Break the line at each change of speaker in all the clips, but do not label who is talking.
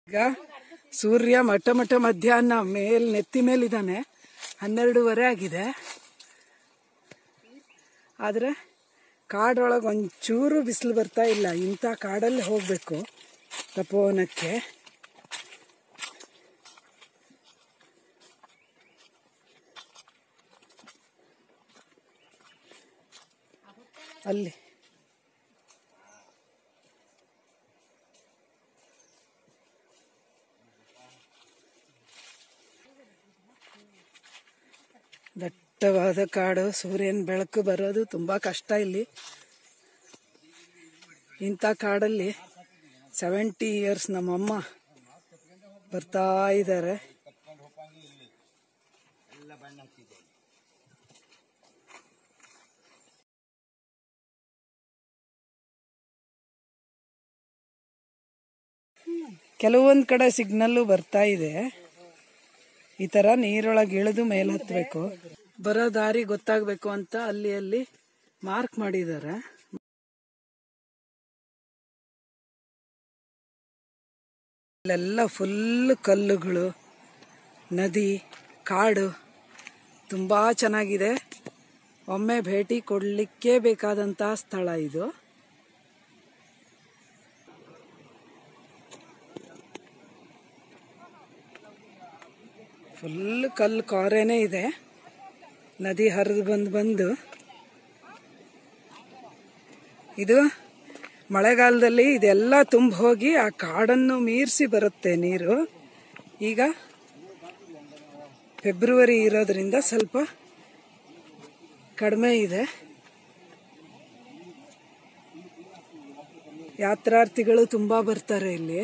ಈಗ ಸೂರ್ಯ ಮಟ್ಟ ಮಟ್ಟ ಮಧ್ಯಾಹ್ನ ಮೇಲ್ ನೆತ್ತಿ ಮೇಲಿದ್ದಾನೆ ಹನ್ನೆರಡೂವರೆ ಆಗಿದೆ ಆದರೆ ಕಾಡೊಳಗೆ ಒಂಚೂರು ಬಿಸಿಲು ಬರ್ತಾ ಇಲ್ಲ ಇಂಥ ಕಾಡಲ್ಲಿ ಹೋಗಬೇಕು ತಪೋವನಕ್ಕೆ ಅಲ್ಲಿ ದಟ್ಟವಾದ ಕಾಡು ಸೂರ್ಯನ ಬೆಳಕು ಬರೋದು ತುಂಬಾ ಕಷ್ಟ ಇಲ್ಲಿ ಇಂಥ ಕಾಡಲ್ಲಿ ಸೆವೆಂಟಿ ಇಯರ್ಸ್ ನಮ್ಮಮ್ಮ ಬರ್ತಾ ಇದ್ದಾರೆ ಕೆಲವೊಂದ್ ಕಡೆ ಸಿಗ್ನಲ್ಲು ಬರ್ತಾ ಇದೆ ಈ ತರ ನೀರೊಳಗೆ ಇಳಿದು ಮೇಲೆ ಹತ್ಬೇಕು ಬರೋ ದಾರಿ ಗೊತ್ತಾಗ್ಬೇಕು ಅಂತ ಅಲ್ಲಿ ಅಲ್ಲಿ ಮಾರ್ಕ್ ಮಾಡಿದ್ದಾರೆ ಇಲ್ಲೆಲ್ಲ ಫುಲ್ ಕಲ್ಲುಗಳು ನದಿ ಕಾಡು ತುಂಬಾ ಚೆನ್ನಾಗಿದೆ ಒಮ್ಮೆ ಭೇಟಿ ಕೊಡ್ಲಿಕ್ಕೆ ಬೇಕಾದಂತಹ ಸ್ಥಳ ಇದು ಫುಲ್ ಕಲ್ಲು ಕಾರೇನೆ ಇದೆ ನದಿ ಹರಿದು ಬಂದು ಬಂದು ಇದು ಮಳೆಗಾಲದಲ್ಲಿ ಇದೆಲ್ಲ ತುಂಬ ಹೋಗಿ ಆ ಕಾಡನ್ನು ಮೀರಿಸಿ ಬರುತ್ತೆ ನೀರು ಈಗ ಫೆಬ್ರವರಿ ಇರೋದ್ರಿಂದ ಸ್ವಲ್ಪ ಕಡಿಮೆ ಇದೆ ಯಾತ್ರಾರ್ಥಿಗಳು ತುಂಬಾ ಬರ್ತಾರೆ ಇಲ್ಲಿ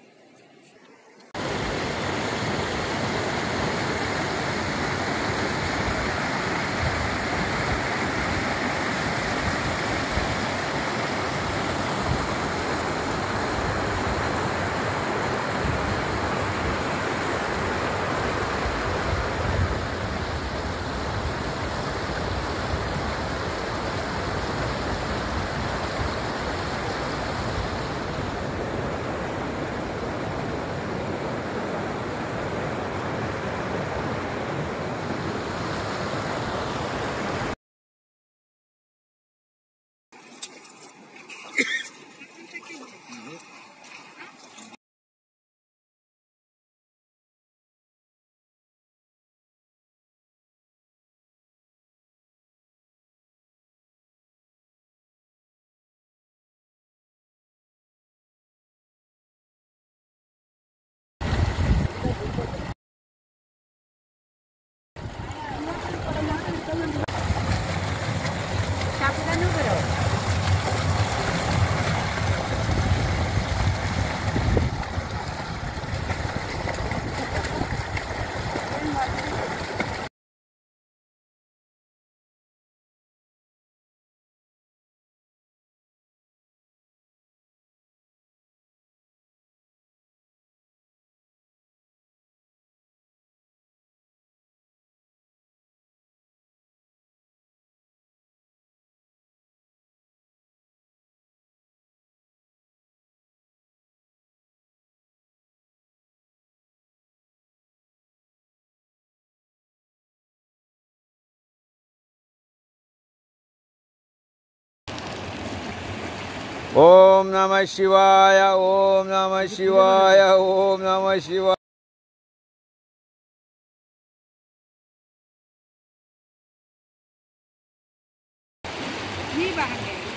ಓಂ ನಮ ಶಿವಾಯ ಓಂ ನಮ ಶಿವಾಯ ಓಂ ನಮ ಶಿವಾಯ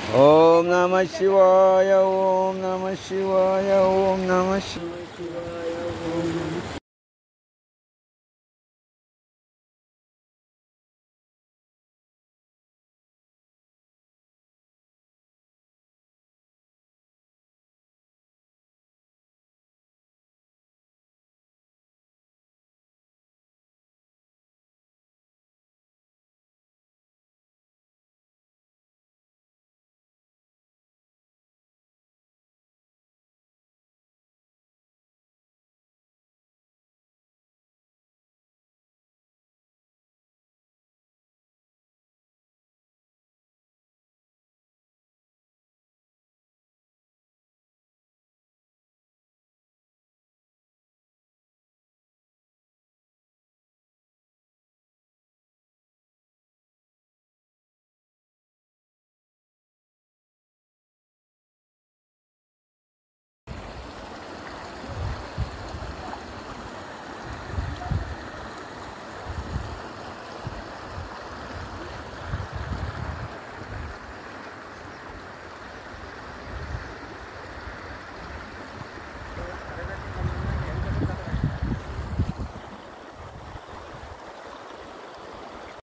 ಓಂ ನಮ ಶಿವಾಯ ಓಂ ನಮ ಶಿವಾಯ ಓಂ ನಮ ಶಿವಾಯ